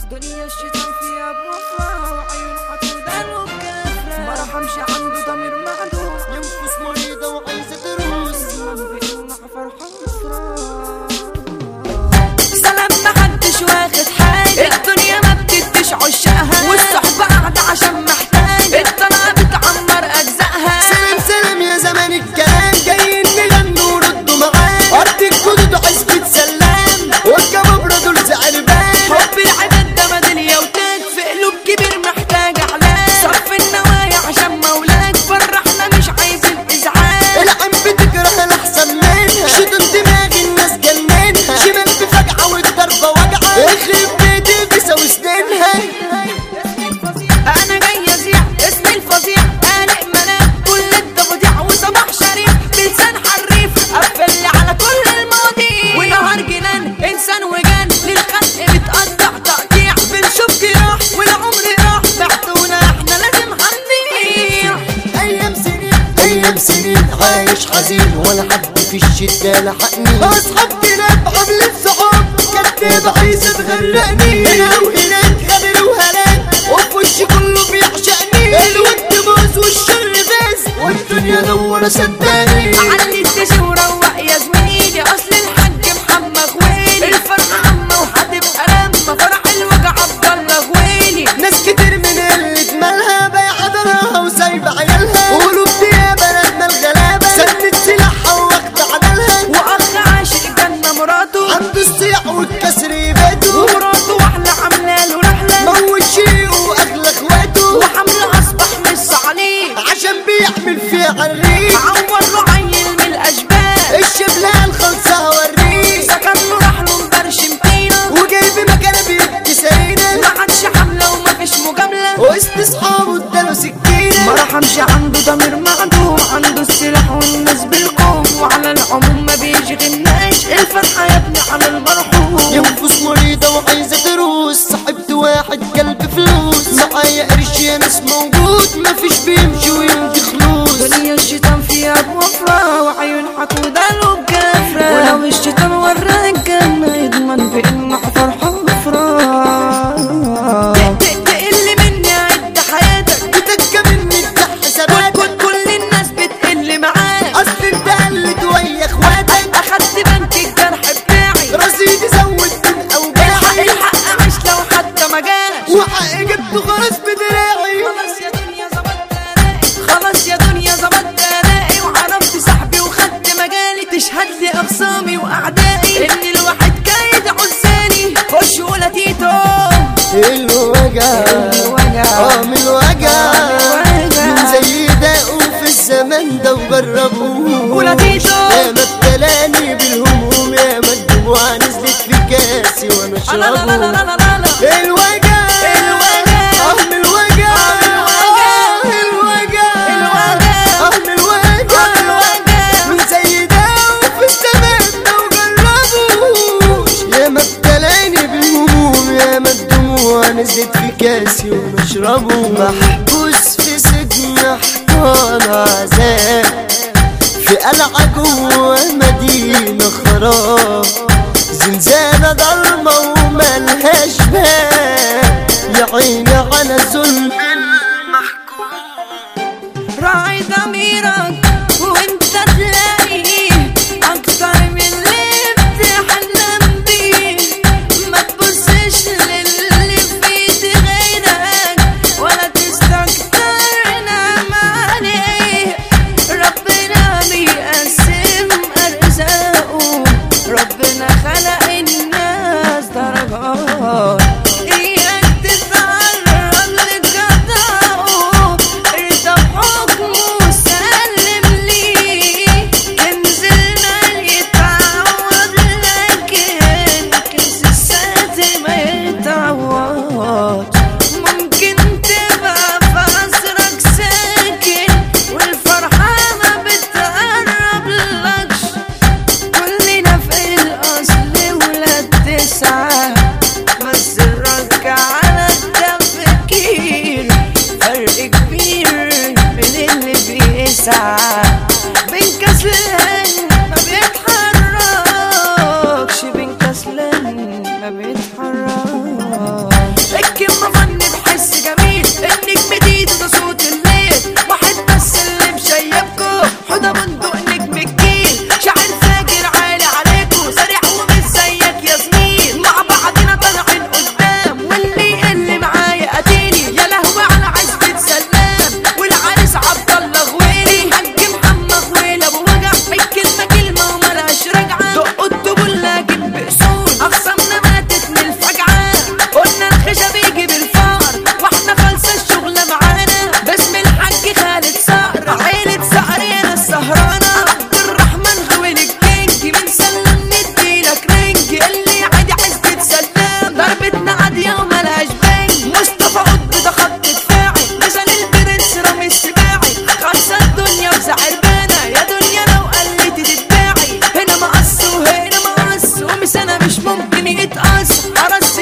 دنيا الشيطان فيها بوفرة وعيون حقودة وبكفرة ما رحمش عنده ضمير معدوم ينفس مريضة وعايزة تروس من بيقلع فرحة سلام محدش واخد حاجة الدنيا ما بتديش عشاقها والصحبة قاعدة عشان محتاجة الطلعة بتعمر أجزائها سلام سلام يا زمان الكلام جايين نغنوا وردوا معاه أرض الجدود عزبة سلام والجبابرة دول زعلبان حب العباد ده ميدالية وتاج في قلوب كبير محتاج علاج صف النوايا عشان مولاك فرحنا مش عايزين ازعاج العم بتكره الأحسن منها شدوا دماغ الناس جننها شمال بفجعة والضربة وجعة اخرب بيتي بيساوي سنينها انا جاي ازيع اسمي الفظيع قالق منام كل التفضيع وصباح شريف بلسان حريف قفل على كل المواضيع ونهار جنان انسان وجان للخلق بتقطع تقطيع بنشوف جراح والعمر راح بعتونا احنا لازم هنضيع أيام سنين أيام سنين عايش حزين ولا حد في الشدة لحقني أصحاب كلاب حملة صحاب كداب عايزة تغرقني هنا وهناك غدر وهلاك وفي وشي كله بيعشقني الود باظ والشر فاز والدنيا نورة صدقني علي الدش وروق يا زميلي اصل الحاج محمد غويلي الفرحة عامة وهتبقى لما فرح الوجع عبد الله غويلي ناس كتير من اللي مالها بايعة دارها وسايبة عيالها وقلوب دي يا بلدنا الغلابة سنت سلاحها واخدة عدلها واخ عاشق جنة مراته عنده الصياع والكسر يباته ومراته واحلة عاملة له رحلة موت شيقه واغلى اخواته وحمله اصبح مش عليه عشان بيعمل فيها عريق عور له عيل من الاشبال الشبلة الخلصة هوريه سكن له راح له مبرشم طينة وجايب مكانه بيدي سرينة ما عادش حملة ومفيش مجاملة وسط اصحابه اداله سكينة ما رحمش عنده ضمير معدوم عنده السلاح والناس بالقوم وعلى العموم ما بيشغلناش الفرحة يا ابني على المرحوم ينفس مريضة وعايزة تروس صاحبت واحد قلب فلوس معايا قرش يا ناس موجود مفيش بيمشي ويمضي خلوص دنيا الشيطان فيها بوفرة وعيون حقودة له بكفرة ولو الشيطان وراك جنة يضمن بإنه فرحة غفرة تقل مني عد حياتك بتكة مني بتاع حساباتك كل كل الناس بتقل معاك اصل انت قلت ويا اخواتك أخدت بنك الجرح بتاعي رصيدي زود من اوجاعي الحق مش لو حتى ما جاش وحقي جبته خلاص بدراعي خلاص يا دنيا ظبطت أدائي خلاص يا دنيا ظبطت أدائي وعرفت صاحبي وخدت مجالي تشهد لي أخصامي وأعدائي إن الواحد كايد عزاني خش ولا تيتو الوجع الوجع. اه من الوجع الوجع. من زي ده وفي الزمن ده وجربوه ولا تيتو. يا ما ابتلاني بالهموم يا ما الدموع نزلت في كاسي وانا لا لا لا لا لا اشربه لا لا الوجع الوجع. اه من الوجع آه من الوجع. الوجع الوجع. اه من الوجع آه من الوجع. من زي ده وفي الزمن ده وجربوش يا ما ابتلاني بالهموم يا ما الدموع نزلت في كاسي وانا اشربه محبوس في سجن حيطان عذاب في قلعة جوه مدينة خراب زنزانة ضلمة وملهاش باب يا عيني على ظلم راعي ضميرك وانت تلاقي اكتر من اللي بتحلم بيه ما تبصش للي في ايد غيرك ولا تستكتر نعم عليه ربنا بيقسم ارزاقه ربنا خلق الناس درجات اياك تتعرض لقضاءه ارضى بحكمه سلم ليه كنز المال يتعوض لكن كنز السات ما يتعوض ممكن تبقى في عصرك ساكن والفرحة ما بتقرب لكش كلنا في الأصل ولاد تسعة بس الرك على التفكير فرق كبير من اللي بيسعى بين كسلان ما بيتحركش بين كسلان ما بيتحركش لكن مفن بحس جميل انك بديد ده صوت الليل واحد بس اللي مشيبكو حدا بندق نجم الجيل شاعر فاجر عالي عليكو سريع ومش زيك يا زميل مع بعضنا طالعين قدام واللي اللي معايا اتيني يا لهوي على عزبة سلام والعريس عبد الله غويلي حاج محمد غويل ابو وجع الكلمة كلمة وملهاش رجعة دقوا الدبل لكن بأصول اخصامنا ماتت من الفجعة قلنا الخشب يجي بالفار واحنا خالصة الشغلة معانا باسم الحاج خالد صقر عيلة صقر يا السهرانة عبد الرحمن غويل الكينج من سلم نديلك رينج اللي عادي عزة سلام ضربتنا عادية وملهاش باين مصطفى قط ده خط دفاعي مثال البرنس رامي السباعي خلصة الدنيا بزعربانة يا دنيا لو قلت تتباعي هنا مقص وهنا مقص ومس انا مش ممكن يتقص حرس